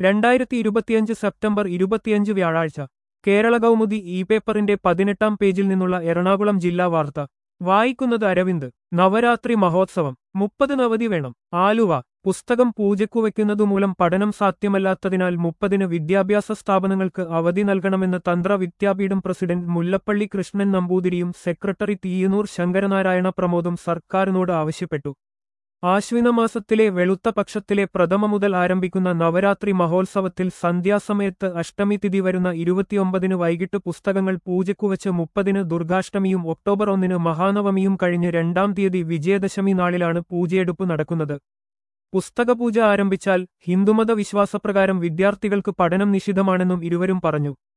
രണ്ടായിരത്തി ഇരുപത്തിയഞ്ച് സെപ്റ്റംബർ ഇരുപത്തിയഞ്ച് വ്യാഴാഴ്ച കേരള കൗമുദി ഇ പേപ്പറിന്റെ പതിനെട്ടാം പേജിൽ നിന്നുള്ള എറണാകുളം ജില്ലാ വാർത്ത വായിക്കുന്നത് അരവിന്ദ് നവരാത്രി മഹോത്സവം മുപ്പത് നവതി വേണം ആലുവ പുസ്തകം പൂജയ്ക്കു വയ്ക്കുന്നതുമൂലം പഠനം സാധ്യമല്ലാത്തതിനാൽ മുപ്പതിന് വിദ്യാഭ്യാസ സ്ഥാപനങ്ങൾക്ക് അവധി നൽകണമെന്ന് തന്ത്ര വിദ്യാപീഠം പ്രസിഡന്റ് മുല്ലപ്പള്ളി കൃഷ്ണൻ നമ്പൂതിരിയും സെക്രട്ടറി തീയനൂർ ശങ്കരനാരായണ പ്രമോദും സർക്കാരിനോട് ആവശ്യപ്പെട്ടു ആശ്വിനമാസത്തിലെ വെളുത്ത പക്ഷത്തിലെ പ്രഥമ മുതൽ ആരംഭിക്കുന്ന നവരാത്രി മഹോത്സവത്തിൽ സന്ധ്യാസമയത്ത് അഷ്ടമി തിഥി വരുന്ന ഇരുപത്തിയൊമ്പതിന് വൈകിട്ട് പുസ്തകങ്ങൾ പൂജയ്ക്കുവച്ച് മുപ്പതിന് ദുർഗാഷ്ടമിയും ഒക്ടോബർ ഒന്നിന് മഹാനവമിയും കഴിഞ്ഞ് രണ്ടാം തീയതി വിജയദശമി നാളിലാണ് പൂജയെടുപ്പ് നടക്കുന്നത് പുസ്തകപൂജ ആരംഭിച്ചാൽ ഹിന്ദുമത വിശ്വാസപ്രകാരം വിദ്യാർത്ഥികൾക്ക് പഠനം നിഷിദ്ധമാണെന്നും ഇരുവരും പറഞ്ഞു